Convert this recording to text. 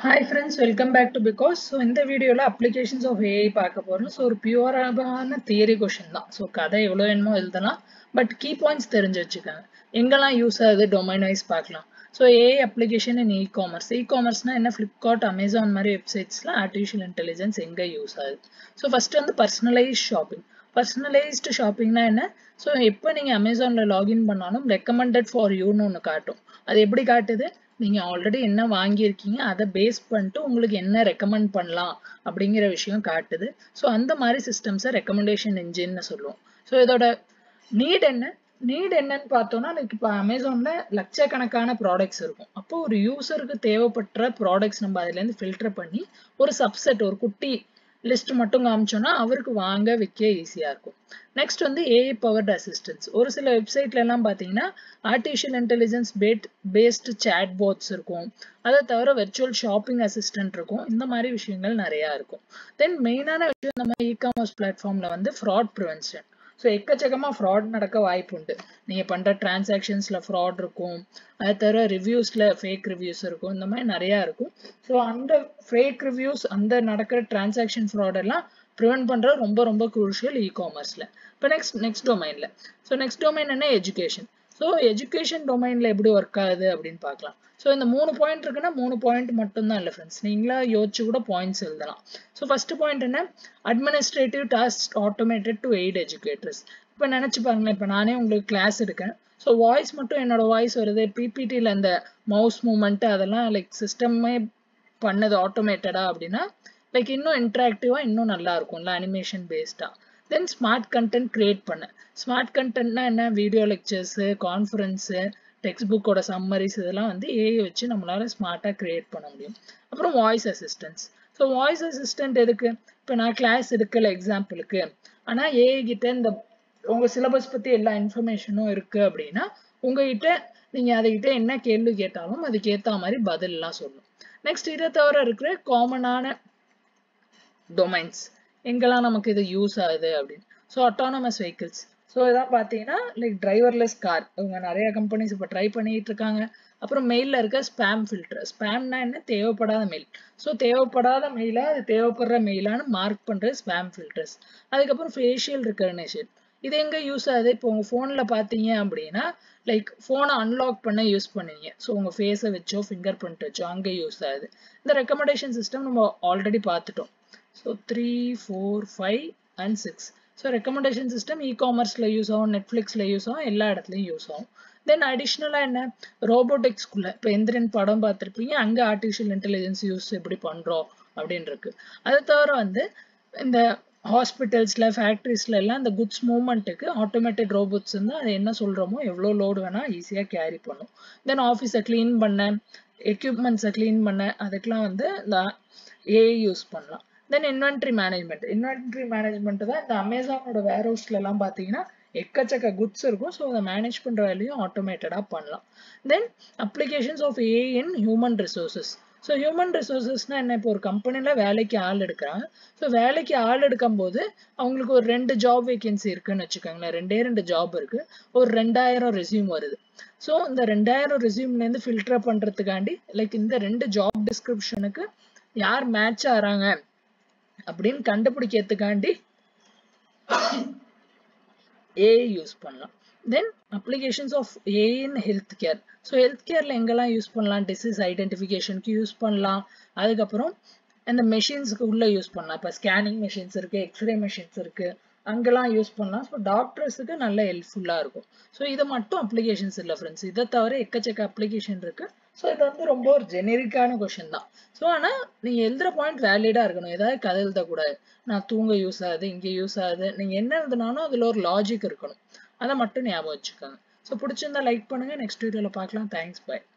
hi friends welcome back to because so இந்த வீடியோவில் applications of AI பார்க்க போகிறோம் ஸோ ஒரு பியூரான தியரி கொஷின் தான் ஸோ கதை எவ்வளோ வேணுமோ எழுதலாம் பட் கீ பாயிண்ட்ஸ் தெரிஞ்சு வச்சுக்கோங்க எங்கெல்லாம் யூஸ் ஆகுது டொமைன் வைஸ் பார்க்கலாம் so AI application in e commerce இ காமர்ஸ்னால் என்ன ஃப்ளிப்கார்ட் அமேசான் மாதிரி வெப்சைட்ஸில் ஆர்டிஃபிஷியல் இன்டெலிஜென்ஸ் எங்கே யூஸ் ஆகுது ஸோ ஃபஸ்ட்டு வந்து பர்சனலைஸ் ஷாப்பிங் பர்சனலைஸ்டு ஷாப்பிங்னா என்ன ஸோ எப்போ நீங்கள் அமேசானில் லாகின் பண்ணாலும் ரெக்கமெண்டட் ஃபார் யூன்னு ஒன்று காட்டும் அது எப்படி காட்டுது நீங்கள் ஆல்ரெடி என்ன வாங்கியிருக்கீங்க அதை பேஸ் பண்ணிட்டு உங்களுக்கு என்ன ரெக்கமெண்ட் பண்ணலாம் அப்படிங்கிற விஷயம் காட்டுது ஸோ அந்த மாதிரி சிஸ்டம்ஸை ரெக்கமெண்டேஷன் இன்ஜின்னு சொல்லுவோம் ஸோ இதோட நீட் என்ன நீட் என்னன்னு பார்த்தோம்னா லைக் இப்போ அமேசானில் லட்சக்கணக்கான ப்ராடக்ட்ஸ் இருக்கும் அப்போ ஒரு யூசருக்கு தேவைப்பட்ட ப்ராடக்ட்ஸ் நம்ம அதுலேருந்து ஃபில்டர் பண்ணி ஒரு சப்செட் ஒரு குட்டி லிஸ்ட் மட்டும் காமிச்சோம்னா அவருக்கு வாங்க விற்க ஈஸியாக இருக்கும் நெக்ஸ்ட் வந்து ஏஐ பவர்ட் அசிஸ்டன்ஸ் ஒரு சில வெப்சைட்ல எல்லாம் பார்த்தீங்கன்னா artificial intelligence bad based chatbots இருக்கும் அதை தவிர வெர்ச்சுவல் ஷாப்பிங் அசிஸ்டன்ட் இருக்கும் இந்த மாதிரி விஷயங்கள் நிறையா இருக்கும் தென் மெயினான விஷயம் நம்ம இ காமர்ஸ் பிளாட்ஃபார்மில் வந்து ஃப்ராட் ப்ரிவென்ஷன் ஸோ எக்கச்சக்கமாக ஃப்ராட் நடக்க வாய்ப்பு உண்டு நீங்கள் பண்ணுற டிரான்சாக்ஷன்ஸில் ஃப்ராட் இருக்கும் அதை தவிர ரிவ்யூஸில் ஃபேக் ரிவ்யூஸ் இருக்கும் இந்த மாதிரி நிறையா இருக்கும் ஸோ அந்த ஃபேக் ரிவ்யூஸ் அந்த நடக்கிற டிரான்சாக்ஷன் ஃப்ராட் எல்லாம் ப்ரிவென்ட் பண்ணுறது ரொம்ப ரொம்ப குரூஷியல் இ காமர்ஸில் இப்போ நெக்ஸ்ட் நெக்ஸ்ட் டொமைனில் ஸோ நெக்ஸ்ட் டொமைன் என்ன எஜுகேஷன் ஸோ எஜுகேஷன் டொமைனில் எப்படி ஒர்க் ஆகுது அப்படின்னு பார்க்கலாம் ஸோ இந்த மூணு பாயிண்ட் இருக்குன்னா மூணு பாயிண்ட் மட்டும்தான் இல்லை ஃப்ரெண்ட்ஸ் நீங்களா யோசிச்சு கூட பாயிண்ட்ஸ் எழுதலாம் ஸோ ஃபர்ஸ்ட் பாயிண்ட் என்ன administrative task automated to aid educators இப்போ நினச்சி பாருங்களேன் இப்போ நானே உங்களுக்கு கிளாஸ் எடுக்கேன் ஸோ வாய்ஸ் மட்டும் என்னோட வாய்ஸ் வருது பிபிடியில் அந்த மவுஸ் மூமெண்ட்டு அதெல்லாம் லைக் சிஸ்டமே பண்ணது ஆட்டோமேட்டடா அப்படின்னா லைக் இன்னும் இன்ட்ராக்டிவாக இன்னும் நல்லா இருக்கும்ல அனிமேஷன் பேஸ்டாக தென் ஸ்மார்ட் கண்டென்ட் கிரியேட் பண்ண ஸ்மார்ட் கண்டென்ட்னா என்ன வீடியோ லெக்சர்ஸு கான்ஃபரன்ஸு டெக்ஸ்ட் புக்கோட சம்மரிஸ் இதெல்லாம் வந்து ஏஐ வச்சு நம்மளால ஸ்மார்ட்டாக கிரியேட் பண்ண முடியும் அப்புறம் voice assistance so voice assistant எதுக்கு இப்போ நான் கிளாஸ் எடுக்கல எக்ஸாம்பிளுக்கு ஆனால் ஏஐ கிட்ட இந்த உங்கள் சிலபஸ் பற்றி எல்லா இன்ஃபர்மேஷனும் இருக்குது அப்படின்னா உங்ககிட்ட நீங்கள் அதுகிட்ட என்ன கேள்வி கேட்டாலும் அதுக்கு ஏற்ற மாதிரி பதிலெலாம் சொல்லும் நெக்ஸ்ட் இதை தவிர இருக்கிற காமனான டொமைன்ஸ் எங்கெல்லாம் நமக்கு இது யூஸ் ஆகுது அப்படின்னு ஸோ அட்டானமஸ் வெஹிக்கிள்ஸ் ஸோ இதான் பார்த்தீங்கன்னா லைக் டிரைவர்லெஸ் கார் இவங்க நிறைய கம்பெனிஸ் இப்போ ட்ரை பண்ணிட்டு இருக்காங்க அப்புறம் மெயிலில் இருக்க ஸ்பேம் ஃபில்டர் ஸ்பேம்னா என்ன தேவைப்படாத மெயில் ஸோ தேவைப்படாத மெயிலாக அது தேவைப்படுற மெயிலான்னு மார்க் பண்ணுறது ஸ்பேம் ஃபில்டர்ஸ் அதுக்கப்புறம் ஃபேஷியல் ரெக்கக்னேஷன் இது எங்கே யூஸ் ஆகுது இப்போ உங்கள் ஃபோனில் பார்த்தீங்க அப்படின்னா லைக் ஃபோனை அன்லாக் பண்ண யூஸ் பண்ணுவீங்க ஸோ உங்கள் ஃபேஸை வச்சோ ஃபிங்கர் பிரிண்ட் வச்சோ அங்கே யூஸ் ஆகுது இந்த ரெக்கமெண்டேஷன் சிஸ்டம் நம்ம ஆல்ரெடி பார்த்துட்டோம் so three four five and six so recommendation system இ காமர்ஸில் யூஸ் ஆகும் நெட்ஃப்ளிக்ஸில் யூஸ் ஆகும் எல்லா இடத்துலையும் யூஸ் ஆகும் தென் அடிஷ்னலாக என்ன ரோபோட்டிக்ஸ்குள்ளே இப்போ எந்திரன் படம் பார்த்துருப்பீங்க அங்கே ஆர்டிஃபிஷியல் இன்டெலிஜென்ஸ் யூஸ் எப்படி பண்ணுறோம் அப்படின்னு இருக்கு அதை தவிர வந்து இந்த ஹாஸ்பிட்டல்ஸில் ஃபேக்ட்ரிஸில் எல்லாம் இந்த குட்ஸ் மூவ்மெண்ட்டுக்கு ஆட்டோமேட்டட் ரோபோட்ஸ் வந்து அது என்ன சொல்கிறோமோ எவ்வளோ லோடு வேணால் ஈஸியாக கேரி பண்ணும் தென் ஆஃபீஸை க்ளீன் பண்ண எக்யூப்மெண்ட்ஸை க்ளீன் பண்ண அதுக்கெலாம் வந்து இந்த ஏஐ யூஸ் பண்ணலாம் then inventory management inventory management தான் இந்த அமேசானோட வேர் ஹவுஸ்லலாம் பார்த்தீங்கன்னா எக்கச்சக்க குட்ஸ் இருக்கும் ஸோ அதை மேனேஜ் பண்ணுற வேலையும் ஆட்டோமேட்டடாக பண்ணலாம் then applications of AI in human resources so human ரிசோர்ஸஸ்னால் என்ன இப்போ ஒரு கம்பெனியில் வேலைக்கு ஆள் எடுக்கிறாங்க ஸோ வேலைக்கு ஆள் எடுக்கும் போது அவங்களுக்கு ஒரு ரெண்டு ஜாப் வேகன்சி இருக்குன்னு வச்சுக்கோங்களேன் ரெண்டே ரெண்டு ஜாப் இருக்குது ஒரு ரெண்டாயிரம் ரெசியூம் வருது ஸோ இந்த ரெண்டாயிரம் ரெசியூம்லேருந்து ஃபில்டர் பண்ணுறதுக்காண்டி லைக் இந்த ரெண்டு ஜாப் டிஸ்கிரிப்ஷனுக்கு யார் மேட்ச் ஆகிறாங்க அப்படின்னு கண்டுபிடிக்கிறதுக்காண்டி ஏஐ யூஸ் பண்ணலாம் then applications of AI in health care so health கேரில் எங்கெல்லாம் யூஸ் பண்ணலாம் டிசீஸ் ஐடென்டிஃபிகேஷனுக்கு யூஸ் பண்ணலாம் அதுக்கப்புறம் அந்த மெஷின்ஸுக்கு உள்ளே யூஸ் பண்ணலாம் இப்போ ஸ்கேனிங் மெஷின்ஸ் இருக்குது எக்ஸ்ரே மெஷின்ஸ் இருக்குது அங்கெல்லாம் யூஸ் பண்ணலாம் ஸோ டாக்டர்ஸுக்கு நல்ல ஹெல்ப்ஃபுல்லாக இருக்கும் ஸோ இது மட்டும் அப்ளிகேஷன்ஸ் இல்லை ஃப்ரெண்ட்ஸ் இதை தவிர எக்கச்சக்க அப்ளிகேஷன் இருக்குது ஸோ இது வந்து ரொம்ப ஒரு ஜெனரிக்கான கொஷின் தான் ஸோ ஆனால் நீங்கள் எழுதுகிற பாயிண்ட் வேலிடாக இருக்கணும் ஏதாவது கதை எழுதக்கூடாது நான் தூங்க யூஸ் ஆகுது இங்கே யூஸ் ஆகுது நீங்கள் என்ன எழுதுனாலும் அதில் ஒரு லாஜிக் இருக்கணும் அதை மட்டும் ஞாபகம் வச்சுக்கோங்க ஸோ பிடிச்சிருந்தா லைக் பண்ணுங்கள் நெக்ஸ்ட் வீடியோவில் பார்க்கலாம் தேங்க்ஸ் பாய்